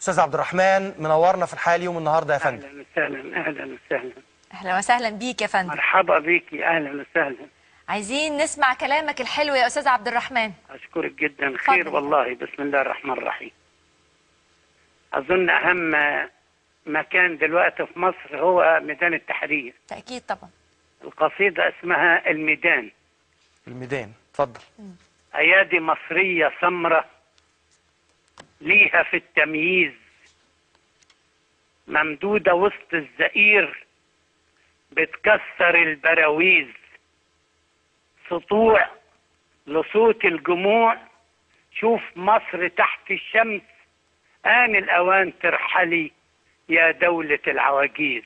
استاذ عبد الرحمن منورنا في الحياه اليوم النهارده يا فندم اهلا وسهلا اهلا وسهلا اهلا وسهلا بيك يا فندم مرحبا بيكي اهلا وسهلا عايزين نسمع كلامك الحلو يا استاذ عبد الرحمن اشكرك جدا خير اتفضل. والله بسم الله الرحمن الرحيم اظن اهم مكان دلوقتي في مصر هو ميدان التحرير تاكيد طبعا القصيده اسمها الميدان الميدان اتفضل ايادي مصريه سمره ليها في التمييز ممدوده وسط الزئير بتكسر البراويز سطوع لصوت الجموع شوف مصر تحت الشمس آن الأوان ترحلي يا دولة العواجيز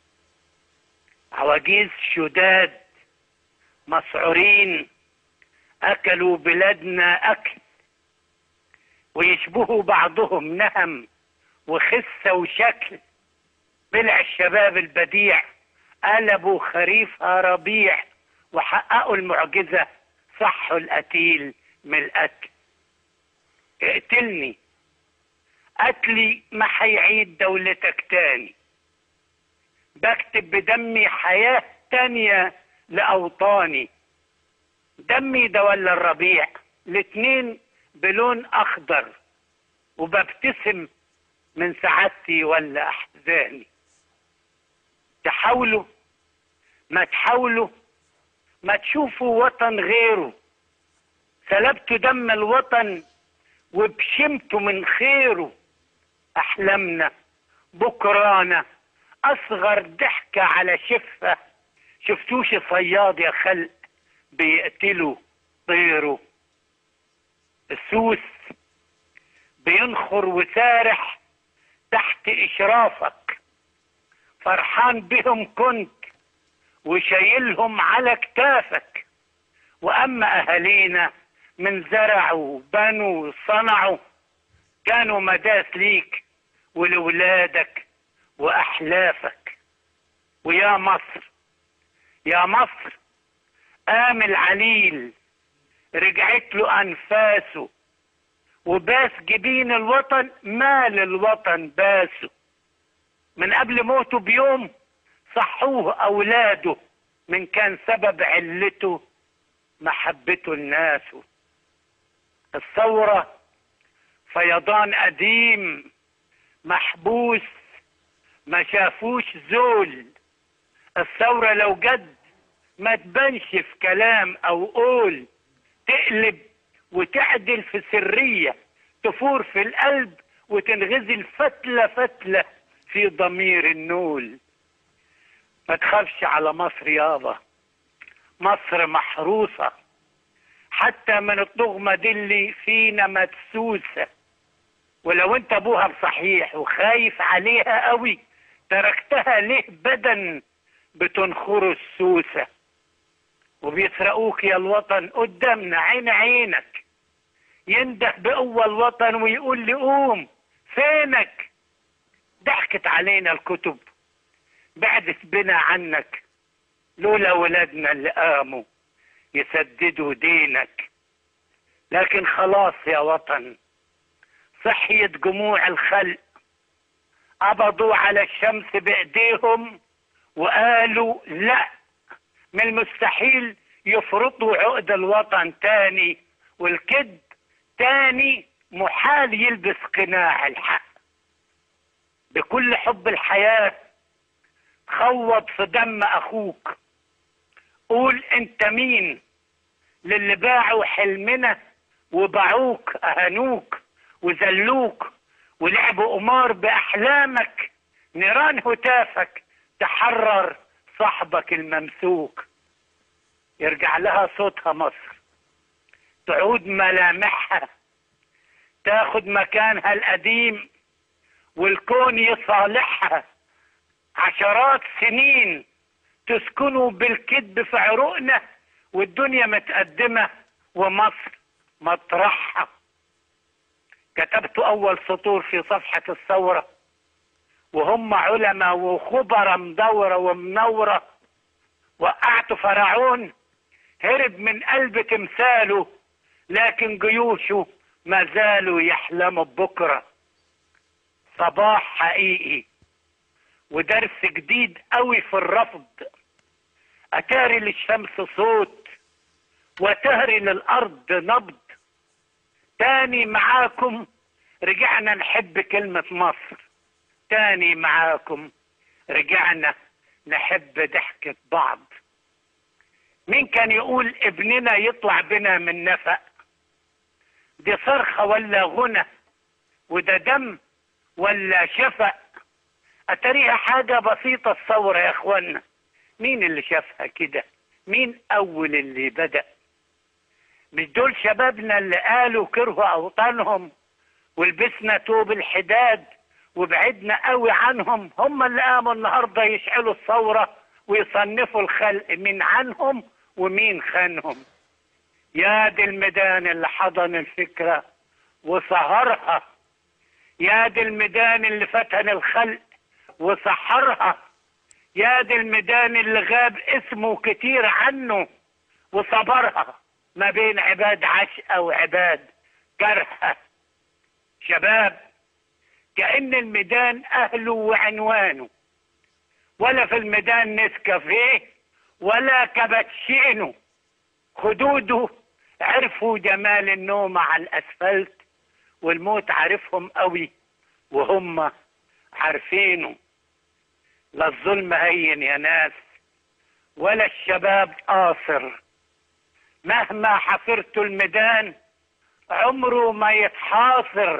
عواجيز شداد مسعورين أكلوا بلادنا أكل ويشبهوا بعضهم نهم وخسة وشكل بلع الشباب البديع قلبوا خريفها ربيع وحققوا المعجزة صحوا القتيل من القتل اقتلني قتلي ما هيعيد دولتك تاني بكتب بدمي حياة تانية لأوطاني دمي ده ولا الربيع الاتنين بلون أخضر وببتسم من سعادتي ولا أحزاني تحاولوا ما تحاولوا ما تشوفوا وطن غيره سلبتوا دم الوطن وبشمتوا من خيره أحلامنا بكرانا أصغر ضحكة على شفة شفتوش صياد يا خلق بيقتلوا طيره السوس بينخر وسارح تحت إشرافك فرحان بهم كنت وشايلهم على كتافك واما اهالينا من زرعوا بنوا صنعوا كانوا مداس ليك ولولادك واحلافك ويا مصر يا مصر قام العليل رجعت له انفاسه وباس جبين الوطن مال الوطن باسه من قبل موته بيوم صحوه اولاده من كان سبب علته محبته الناس الثورة فيضان قديم محبوس ما شافوش زول الثورة لو جد ما تبانش في كلام او قول تقلب وتعدل في سرية تفور في القلب وتنغزل فتلة فتلة في ضمير النول ما تخافش على مصر يابا مصر محروسة حتى من الطغمة دي اللي فينا مدسوسة ولو انت ابوها بصحيح وخايف عليها قوي تركتها ليه بدن بتنخر السوسة وبيسرقوك يا الوطن قدامنا عين عينك ينده بقوة الوطن ويقول لي قوم فينك ضحكت علينا الكتب بعدت بنا عنك لولا ولادنا اللي قاموا يسددوا دينك لكن خلاص يا وطن صحيت جموع الخلق قبضوا على الشمس بايديهم وقالوا لا من المستحيل يفرطوا عقد الوطن تاني والكذب تاني محال يلبس قناع الحق بكل حب الحياه خوض في دم اخوك قول انت مين للي باعوا حلمنا وباعوك اهانوك وذلوك ولعبوا قمار باحلامك نيران هتافك تحرر صاحبك الممسوك يرجع لها صوتها مصر تعود ملامحها تاخد مكانها القديم والكون يصالحها عشرات سنين تسكنوا بالكذب في عروقنا والدنيا متقدمة ومصر مطرحها كتبت أول سطور في صفحة الثورة وهم علماء وخبراء مدورة ومنورة وقعت فرعون هرب من قلب تمثاله لكن جيوشه ما زالوا يحلموا ببكرة صباح حقيقي ودرس جديد قوي في الرفض اتاري للشمس صوت وتهري للارض نبض تاني معاكم رجعنا نحب كلمة مصر تاني معاكم رجعنا نحب ضحكة بعض مين كان يقول ابننا يطلع بنا من نفق دي صرخة ولا غنى وده دم ولا شفق اتريها حاجة بسيطة الثورة يا اخوانا مين اللي شافها كده مين اول اللي بدأ مش دول شبابنا اللي قالوا كرهوا اوطانهم ولبسنا توب الحداد وبعدنا قوي عنهم هم اللي قاموا النهارده يشعلوا الثوره ويصنفوا الخلق مين عنهم ومين خانهم يا دي الميدان اللي حضن الفكره وسهرها يا دي الميدان اللي فتن الخلق وسحرها يا دي الميدان اللي غاب اسمه كتير عنه وصبرها ما بين عباد عشقة وعباد كرهة شباب كأن الميدان أهله وعنوانه ولا في الميدان نسكافيه ولا كباتشينو خدوده عرفوا جمال النوم على الأسفلت والموت عارفهم قوي وهم عارفينه لا الظلم هين يا ناس ولا الشباب قاصر مهما حفرت الميدان عمره ما يتحاصر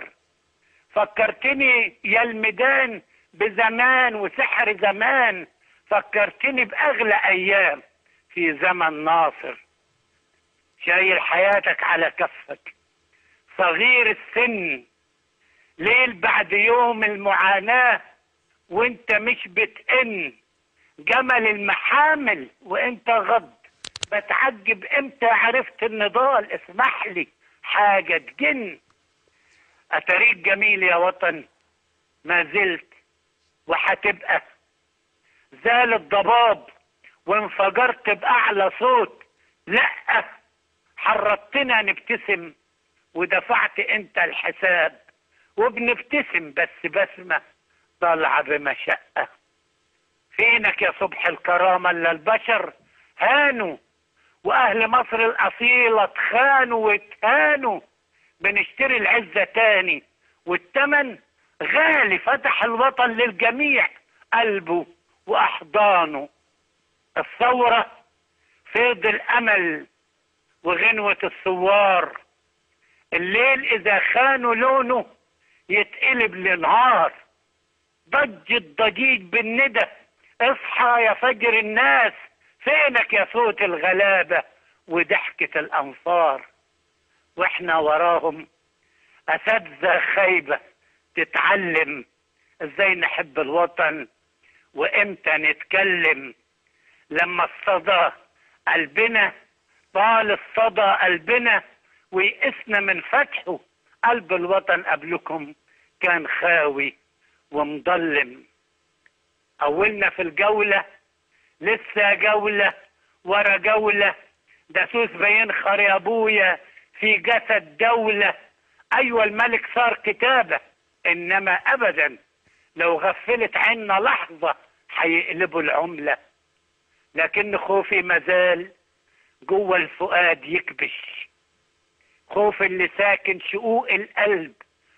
فكرتني يا الميدان بزمان وسحر زمان فكرتني بأغلى أيام في زمن ناصر شايل حياتك على كفك صغير السن ليل بعد يوم المعاناة وانت مش بتئن جمل المحامل وانت غض بتعجب امتى عرفت النضال اسمح لي حاجة تجن اتريك جميل يا وطن ما زلت وهتبقى زال الضباب وانفجرت بأعلى صوت لا حرضتنا نبتسم ودفعت انت الحساب وبنبتسم بس بسمة طالعة بمشقة فينك يا صبح الكرامة اللي البشر هانوا واهل مصر الاصيلة اتخانوا واتهانوا بنشتري العزة تاني والتمن غالي فتح الوطن للجميع قلبه واحضانه الثورة فيض الامل وغنوة الثوار الليل اذا خانوا لونه يتقلب لنهار ضج الضجيج بالندى اصحى يا فجر الناس فينك يا صوت الغلابة وضحكة الأنصار واحنا وراهم أساتذة خايبة تتعلم ازاي نحب الوطن وامتى نتكلم لما الصدى قلبنا طال الصدى قلبنا ويئسنا من فتحه قلب الوطن قبلكم كان خاوي ومضلم أولنا في الجولة لسه جولة ورا جولة دسوس بينخر يا أبويا في جسد دولة أيوة الملك صار كتابة إنما أبدا لو غفلت عنا لحظة هيقلبوا العملة لكن خوفي مازال جوه الفؤاد يكبش خوف اللي ساكن شقوق القلب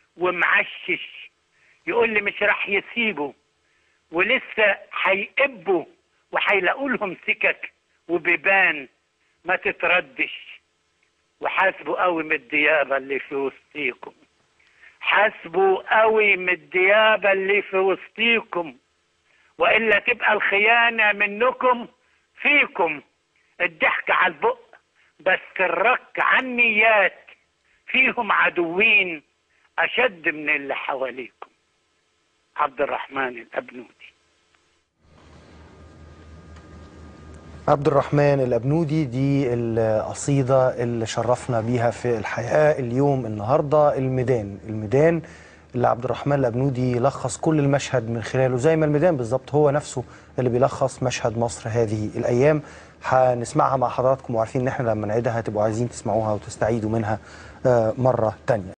ومعشش يقول لي مش راح يسيبه ولسه هيقبوا وهيلاقوا لهم سكك وبيبان ما تتردش وحاسبوا قوي من الديابه اللي في وسطيكم حاسبوا قوي من الديابه اللي في وسطيكم والا تبقى الخيانه منكم فيكم الضحك على البق بس الرك على النيات فيهم عدوين اشد من اللي حواليكم عبد الرحمن الابنودي عبد الرحمن الأبنودي دي القصيدة اللي شرفنا بيها في الحياة اليوم النهاردة الميدان الميدان اللي عبد الرحمن الأبنودي لخص كل المشهد من خلاله زي ما الميدان بالظبط هو نفسه اللي بيلخص مشهد مصر هذه الأيام هنسمعها مع حضراتكم وعارفين ان احنا لما نعيدها هتبقوا عايزين تسمعوها وتستعيدوا منها آه، مرة تانية